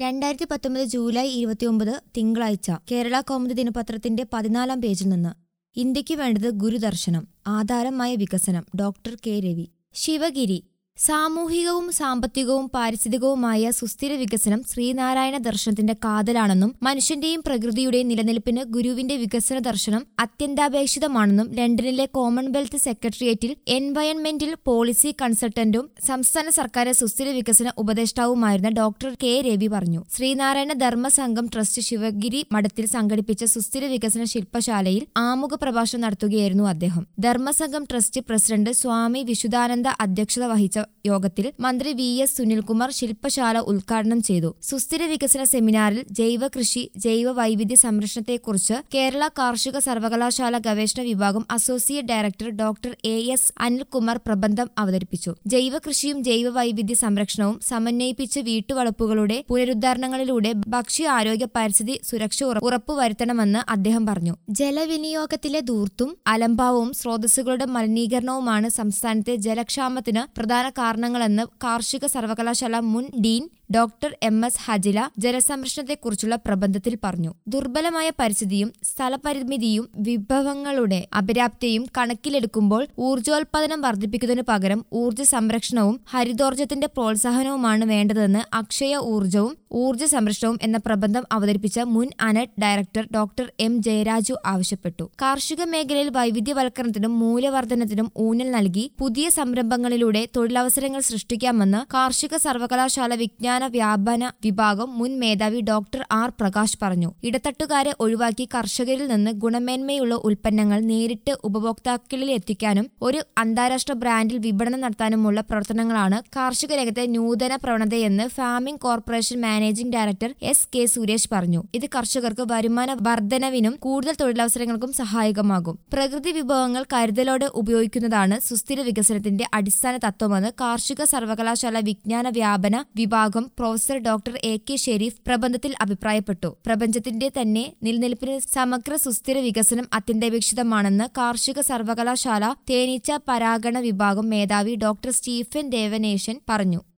രണ്ടായിരത്തി പത്തൊമ്പത് ജൂലൈ ഇരുപത്തിയൊമ്പത് തിങ്കളാഴ്ച കേരള കൗമുദി ദിനപത്രത്തിന്റെ പതിനാലാം പേജിൽ നിന്ന് ഇന്ത്യക്ക് വേണ്ടത് ഗുരുദർശനം ആധാരമായ വികസനം ഡോക്ടർ കെ രവി ശിവഗിരി സാമൂഹികവും സാമ്പത്തികവും പാരിസ്ഥിതികവുമായ സുസ്ഥിര വികസനം ശ്രീനാരായണ ദർശനത്തിന്റെ കാതലാണെന്നും മനുഷ്യന്റെയും പ്രകൃതിയുടെയും നിലനിൽപ്പിന് ഗുരുവിന്റെ വികസന ദർശനം അത്യന്താപേക്ഷിതമാണെന്നും ലണ്ടനിലെ കോമൺവെൽത്ത് സെക്രട്ടേറിയറ്റിൽ എൻവയൺമെന്റൽ പോളിസി കൺസൾട്ടന്റും സംസ്ഥാന സർക്കാർ സുസ്ഥിര വികസന ഉപദേഷ്ടാവുമായിരുന്ന ഡോക്ടർ കെ രവി പറഞ്ഞു ശ്രീനാരായണ ധർമ്മസംഘം ട്രസ്റ്റ് ശിവഗിരി മഠത്തിൽ സംഘടിപ്പിച്ച സുസ്ഥിര വികസന ശില്പശാലയിൽ ആമുഖ പ്രഭാഷണം നടത്തുകയായിരുന്നു അദ്ദേഹം ധർമ്മസംഘം ട്രസ്റ്റ് പ്രസിഡന്റ് സ്വാമി വിശുദ്ധാനന്ദ അധ്യക്ഷത വഹിച്ച യോഗത്തിൽ മന്ത്രി വി എസ് സുനിൽകുമാർ ശില്പശാല ഉദ്ഘാടനം ചെയ്തു സുസ്ഥിര വികസന സെമിനാറിൽ ജൈവ കൃഷി ജൈവ വൈവിധ്യ സംരക്ഷണത്തെക്കുറിച്ച് കേരള കാർഷിക സർവകലാശാല ഗവേഷണ വിഭാഗം associate director doctor A S Anilkumar പ്രബന്ധം അവതരിപ്പിച്ചു ജൈവ കൃഷിയും ജൈവ വൈവിധ്യ സംരക്ഷണവും സമന്വയിപ്പിച്ച് വീട്ടുവളപ്പുകളുടെ പുനരുദ്ധാരണങ്ങളിലൂടെ ഭക്ഷ്യ ആരോഗ്യ പരിസ്ഥിതി സുരക്ഷ ഉറ- ഉറപ്പുവരുത്തണമെന്ന് അദ്ദേഹം പറഞ്ഞു ജലവിനിയോഗത്തിലെ ധൂർത്തും അലംഭാവവും സ്രോതസ്സുകളുടെ മലിനീകരണവുമാണ് സംസ്ഥാനത്തെ ജലക്ഷാമത്തിന് പ്രധാന കാരണങ്ങളെന്ന് കാർഷിക സർവകലാശാല മുൻ dean doctor M S Hajila ജലസംരക്ഷണത്തെക്കുറിച്ചുള്ള പ്രബന്ധത്തിൽ പറഞ്ഞു ദുർബലമായ പരിസ്ഥിതിയും സ്ഥലപരിമിതിയും വിഭവങ്ങളുടെ അപര്യാപ്തയും കണക്കിലെടുക്കുമ്പോൾ ഊർജോൽപാദനം വർദ്ധിപ്പിക്കുന്നതിനു പകരം ഊർജ്ജ സംരക്ഷണവും ഹരിതോർജ്ജത്തിന്റെ പ്രോത്സാഹനവുമാണ് വേണ്ടതെന്ന് അക്ഷയ ഊർജവും ഊർജ്ജ സംരക്ഷണവും എന്ന പ്രബന്ധം അവതരിപ്പിച്ച മുൻ ANERT director doctor M Jayaraju ആവശ്യപ്പെട്ടു കാർഷിക മേഖലയിൽ വൈവിധ്യവൽക്കരണത്തിനും മൂല്യവർദ്ധനത്തിനും ഊന്നൽ നൽകി പുതിയ സംരംഭങ്ങളിലൂടെ തൊഴിലവസരങ്ങൾ സൃഷ്ടിക്കാമെന്ന് കാർഷിക സർവകലാശാല വിജ്ഞാന വ്യാപന വിഭാഗം മുൻ മേധാവി ഡോക്ടർ ആർ പ്രകാശ് പറഞ്ഞു ഇടത്തട്ടുകാരെ ഒഴിവാക്കി കർഷകരിൽ നിന്ന് ഗുണമേന്മയുള്ള ഉൽപ്പന്നങ്ങൾ നേരിട്ട് ഉപഭോക്താക്കളിൽ എത്തിക്കാനും ഒരു അന്താരാഷ്ട്ര ബ്രാൻഡിൽ വിപണനം നടത്താനുമുള്ള പ്രവർത്തനങ്ങളാണ് കാർഷിക രംഗത്തെ നൂതന പ്രവണതയെന്ന് farming corporation managing director S K Suresh പറഞ്ഞു ഇത് കർഷകർക്ക് വരുമാന വർധനവിനും കൂടുതൽ തൊഴിലവസരങ്ങൾക്കും സഹായകമാകും പ്രകൃതി വിഭവങ്ങൾ കരുതലോടെ ഉപയോഗിക്കുന്നതാണ് സുസ്ഥിര വികസനത്തിന്റെ അടിസ്ഥാന തത്വമെന്ന് കാർഷിക സർവകലാശാല വിജ്ഞാന വ്യാപന വിഭാഗം professor doctor A K Shereef പ്രബന്ധത്തിൽ അഭിപ്രായപ്പെട്ടു പ്രപഞ്ചത്തിന്റെ തന്നെ നിലനിൽപ്പിന് സമഗ്ര സുസ്ഥിര വികസനം അത്യന്താപേക്ഷിതമാണെന്ന് കാർഷിക സർവകലാശാല തേനീച്ച പരാഗണ വിഭാഗം മേധാവി ഡോക്ടർ സ്റ്റീഫൻ ദേവനേശൻ പറഞ്ഞു